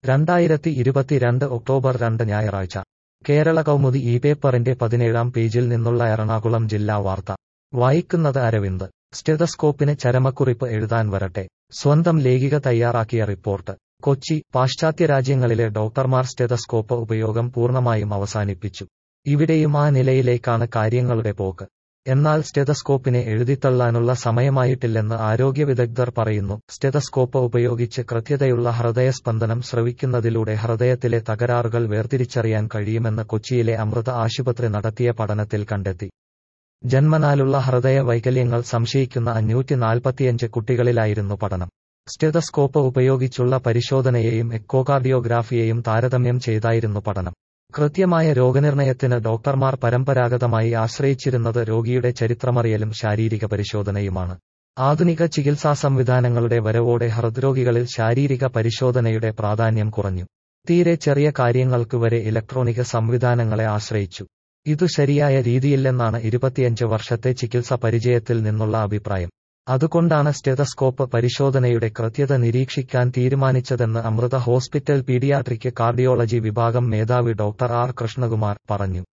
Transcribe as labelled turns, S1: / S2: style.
S1: രണ്ടായിരത്തി ഇരുപത്തിരണ്ട് ഒക്ടോബർ രണ്ട് ഞായറാഴ്ച കേരള കൗമുദി ഈ പേപ്പറിന്റെ പതിനേഴാം പേജിൽ നിന്നുള്ള എറണാകുളം ജില്ലാ വാർത്ത വായിക്കുന്നത് അരവിന്ദ് സ്റ്റെതസ്കോപ്പിന് ചരമക്കുറിപ്പ് എഴുതാൻ വരട്ടെ സ്വന്തം ലേഖിക തയ്യാറാക്കിയ റിപ്പോർട്ട് കൊച്ചി പാശ്ചാത്യ രാജ്യങ്ങളിലെ ഡോക്ടർമാർ സ്റ്റെതസ്കോപ്പ് ഉപയോഗം പൂർണ്ണമായും അവസാനിപ്പിച്ചു ഇവിടെയും ആ നിലയിലേക്കാണ് കാര്യങ്ങളുടെ പോക്ക് എന്നാൽ സ്റ്റെതസ്കോപ്പിനെ എഴുതിത്തള്ളാനുള്ള സമയമായിട്ടില്ലെന്ന് ആരോഗ്യ വിദഗ്ധർ പറയുന്നു സ്റ്റെതസ്കോപ്പ് ഉപയോഗിച്ച് കൃത്യതയുള്ള ഹൃദയസ്പന്ദനം ശ്രവിക്കുന്നതിലൂടെ ഹൃദയത്തിലെ തകരാറുകൾ വേർതിരിച്ചറിയാൻ കഴിയുമെന്ന് കൊച്ചിയിലെ അമൃത ആശുപത്രി നടത്തിയ പഠനത്തിൽ കണ്ടെത്തി ജന്മനാലുള്ള ഹൃദയ വൈകല്യങ്ങൾ സംശയിക്കുന്ന അഞ്ഞൂറ്റി നാൽപ്പത്തിയഞ്ച് കുട്ടികളിലായിരുന്നു പഠനം സ്റ്റെതസ്കോപ്പ് ഉപയോഗിച്ചുള്ള പരിശോധനയെയും എക്കോകാർഡിയോഗ്രാഫിയെയും താരതമ്യം ചെയ്തായിരുന്നു പഠനം കൃത്യമായ രോഗനിർണയത്തിന് ഡോക്ടർമാർ പരമ്പരാഗതമായി ആശ്രയിച്ചിരുന്നത് രോഗിയുടെ ചരിത്രമറിയലും ശാരീരിക പരിശോധനയുമാണ് ആധുനിക ചികിത്സാ സംവിധാനങ്ങളുടെ വരവോടെ ഹൃദ്രോഗികളിൽ ശാരീരിക പരിശോധനയുടെ പ്രാധാന്യം കുറഞ്ഞു തീരെ ചെറിയ കാര്യങ്ങൾക്ക് വരെ ഇലക്ട്രോണിക സംവിധാനങ്ങളെ ആശ്രയിച്ചു ഇതു ശരിയായ രീതിയില്ലെന്നാണ് ഇരുപത്തിയഞ്ച് വർഷത്തെ ചികിത്സ പരിചയത്തിൽ നിന്നുള്ള അഭിപ്രായം അതുകൊണ്ടാണ് സ്റ്റെതസ്കോപ്പ് പരിശോധനയുടെ കൃത്യത നിരീക്ഷിക്കാൻ തീരുമാനിച്ചതെന്ന് അമൃത ഹോസ്പിറ്റൽ പീഡിയാട്രിക് കാർഡിയോളജി വിഭാഗം മേധാവി ഡോക്ടർ ആർ കൃഷ്ണകുമാർ പറഞ്ഞു